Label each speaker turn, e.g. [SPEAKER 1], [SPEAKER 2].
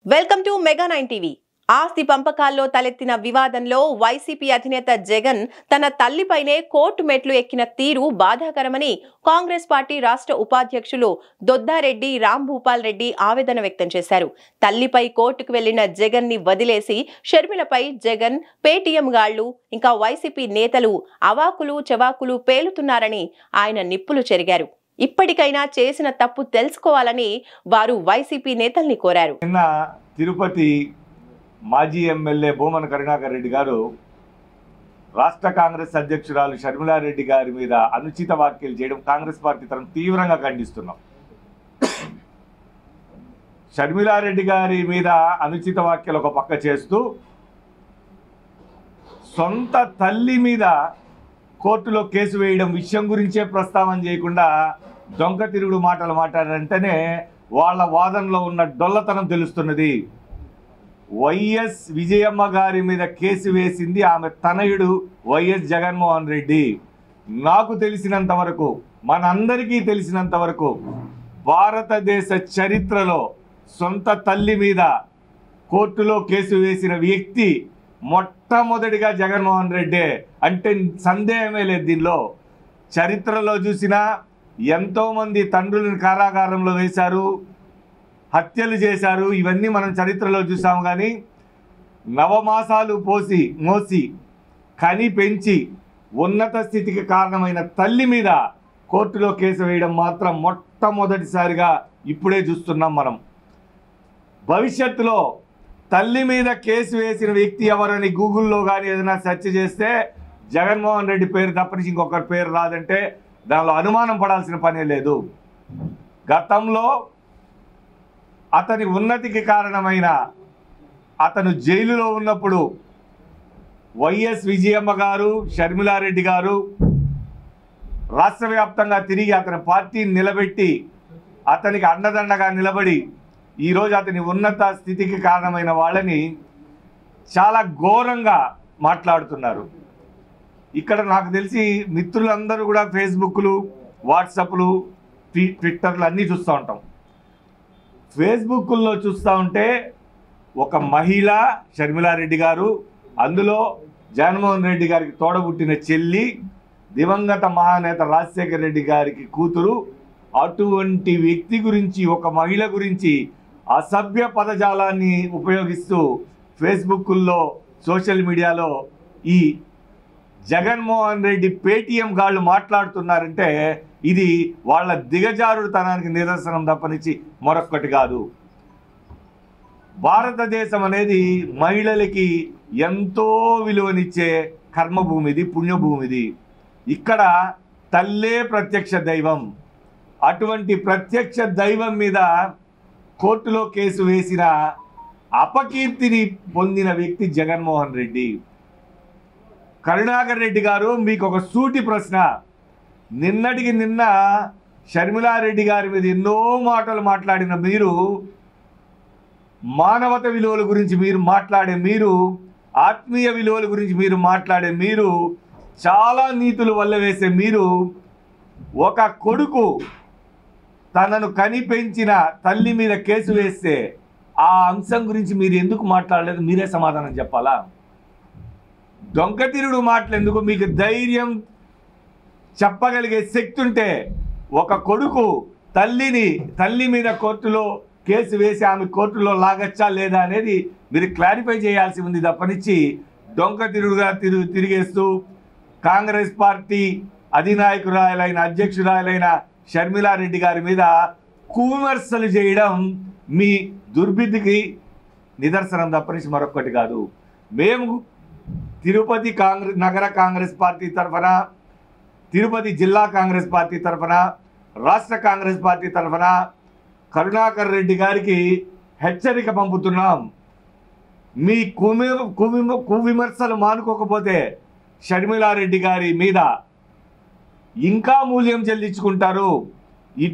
[SPEAKER 1] welcome to mega nine TV ఆస్తి పంపకాల్లో తలెత్తిన వివాదంలో వైసీపీ అధినేత జగన్ తన తల్లిపైనే కోర్టు మెట్లు ఎక్కిన తీరు బాధాకరమని కాంగ్రెస్ పార్టీ రాష్ట్ర ఉపాధ్యక్షులు దొద్దారెడ్డి రాంభూపాల్ రెడ్డి ఆవేదన వ్యక్తం చేశారు తల్లిపై కోర్టుకు వెళ్లిన జగన్ ని వదిలేసి షర్మిలపై జగన్ పేటీఎం గాళ్లు ఇంకా వైసీపీ నేతలు అవాకులు చవాకులు పేలుతున్నారని ఆయన నిప్పులు చెరిగారు ఇప్పటికైనా చేసిన తప్పు తెలుసుకోవాలని వారు వైసీపీ నేతల్ని కోరారు
[SPEAKER 2] నిన్న తిరుపతి మాజీ ఎమ్మెల్యే భూమన కరుణాకర్ రెడ్డి గారు రాష్ట్ర కాంగ్రెస్ అధ్యక్షురాలు షర్మిలారెడ్డి గారి మీద అనుచిత వ్యాఖ్యలు చేయడం కాంగ్రెస్ పార్టీ తరఫున తీవ్రంగా ఖండిస్తున్నాం షర్మిలారెడ్డి గారి మీద అనుచిత వ్యాఖ్యలు ఒక పక్క చేస్తూ సొంత తల్లి మీద కోర్టులో కేసు వేయడం విషయం గురించే ప్రస్తావన చేయకుండా దొంగ తిరుగుడు మాటలు మాట్లాడారంటేనే వాళ్ళ వాదనలో ఉన్న డొల్లతనం తెలుస్తున్నది వైఎస్ విజయమ్మ గారి మీద కేసు వేసింది ఆమె తనయుడు వైఎస్ జగన్మోహన్ రెడ్డి నాకు తెలిసినంత వరకు మనందరికీ తెలిసినంత వరకు భారతదేశ చరిత్రలో సొంత తల్లి మీద కోర్టులో కేసు వేసిన వ్యక్తి మొట్టమొదటిగా జగన్మోహన్ రెడ్డి అంటే సందేహమే లేదు దీనిలో చరిత్రలో చూసినా ఎంతోమంది తండ్రులను కారాగారంలో వేశారు హత్యలు చేశారు ఇవన్నీ మనం చరిత్రలో చూసాము కానీ నవమాసాలు పోసి మోసి కని పెంచి ఉన్నత స్థితికి కారణమైన తల్లి మీద కోర్టులో కేసు వేయడం మాత్రం మొట్టమొదటిసారిగా ఇప్పుడే చూస్తున్నాం మనం భవిష్యత్తులో తల్లి మీద కేసు వేసిన వ్యక్తి ఎవరని గూగుల్లో కానీ ఏదైనా సెర్చ్ చేస్తే జగన్మోహన్ రెడ్డి పేరు తప్పనించి ఇంకొకరి పేరు రాదంటే దానిలో అనుమానం పడాల్సిన పనే లేదు గతంలో అతని ఉన్నతికి కారణమైన అతను జైలులో ఉన్నప్పుడు వైఎస్ విజయమ్మ గారు షర్మిలారెడ్డి గారు రాష్ట్ర వ్యాప్తంగా తిరిగి అతని పార్టీని నిలబెట్టి అతనికి అండదండగా నిలబడి ఈరోజు అతని ఉన్నత స్థితికి కారణమైన వాళ్ళని చాలా ఘోరంగా మాట్లాడుతున్నారు ఇక్కడ నాకు తెలిసి మిత్రులందరూ కూడా ఫేస్బుక్లు వాట్సాప్లు ట్వీ ట్విట్టర్లు అన్నీ చూస్తూ ఉంటాం ఫేస్బుక్లో చూస్తూ ఉంటే ఒక మహిళ షర్మిలారెడ్డి గారు అందులో జగన్మోహన్ రెడ్డి గారికి తోడబుట్టిన చెల్లి దివంగత మహానేత రాజశేఖర రెడ్డి గారికి కూతురు అటువంటి వ్యక్తి గురించి ఒక మహిళ గురించి అసభ్య పదజాలాన్ని ఉపయోగిస్తూ ఫేస్బుక్లో సోషల్ మీడియాలో ఈ జగన్మోహన్ రెడ్డి పేటీఎం గాళ్ళు మాట్లాడుతున్నారంటే ఇది వాళ్ళ దిగజారుడుతనానికి నిదర్శనం తప్పనిచ్చి మరొక్కటి కాదు భారతదేశం అనేది మహిళలకి ఎంతో విలువనిచ్చే కర్మభూమిది పుణ్యభూమిది ఇక్కడ తల్లే ప్రత్యక్ష దైవం అటువంటి ప్రత్యక్ష దైవం మీద కోర్టులో కేసు వేసిన అపకీర్తిని పొందిన వ్యక్తి జగన్మోహన్ రెడ్డి కరుణాకర్ రెడ్డి గారు మీకు ఒక సూటి ప్రశ్న నిన్నటికి నిన్న షర్మిలారెడ్డి గారి మీద ఎన్నో మాటలు మాట్లాడిన మీరు మానవత విలువల గురించి మీరు మాట్లాడే మీరు ఆత్మీయ విలువల గురించి మీరు మాట్లాడే మీరు చాలా నీతులు వల్ల వేసే మీరు ఒక కొడుకు తనను కని పెంచిన తల్లి మీద కేసు వేస్తే ఆ అంశం గురించి మీరు ఎందుకు మాట్లాడలేదు మీరే సమాధానం చెప్పాలా దొంగతిరుడు మాటలు ఎందుకు మీకు ధైర్యం చెప్పగలిగే శక్తి ఉంటే ఒక కొడుకు తల్లిని తల్లి మీద కోర్టులో కేసు వేసి ఆమె కోర్టులో లాగచ్చా లేదా అనేది మీరు క్లారిఫై చేయాల్సి ఉంది తప్పనిచ్చి దొంగ తిరుగుగా తిరుగు తిరిగేస్తూ కాంగ్రెస్ పార్టీ అధినాయకురాలైన అధ్యక్షురాలైన షర్మిలారెడ్డి గారి మీద కువిమర్శలు చేయడం మీ దుర్బుద్ధికి నిదర్శనం తప్పనిచ్చి మరొకటి కాదు మేము తిరుపతి కాంగ్రెస్ నగర కాంగ్రెస్ పార్టీ తరఫున తిరుపతి జిల్లా కాంగ్రెస్ పార్టీ తరఫున రాష్ట్ర కాంగ్రెస్ పార్టీ తరఫున కరుణాకర్ రెడ్డి గారికి హెచ్చరిక పంపుతున్నాం మీ కుమి కువి కువిమర్శలు మానుకోకపోతే షర్మిలారెడ్డి గారి మీద ఇంకా మూల్యం చెల్లించుకుంటారు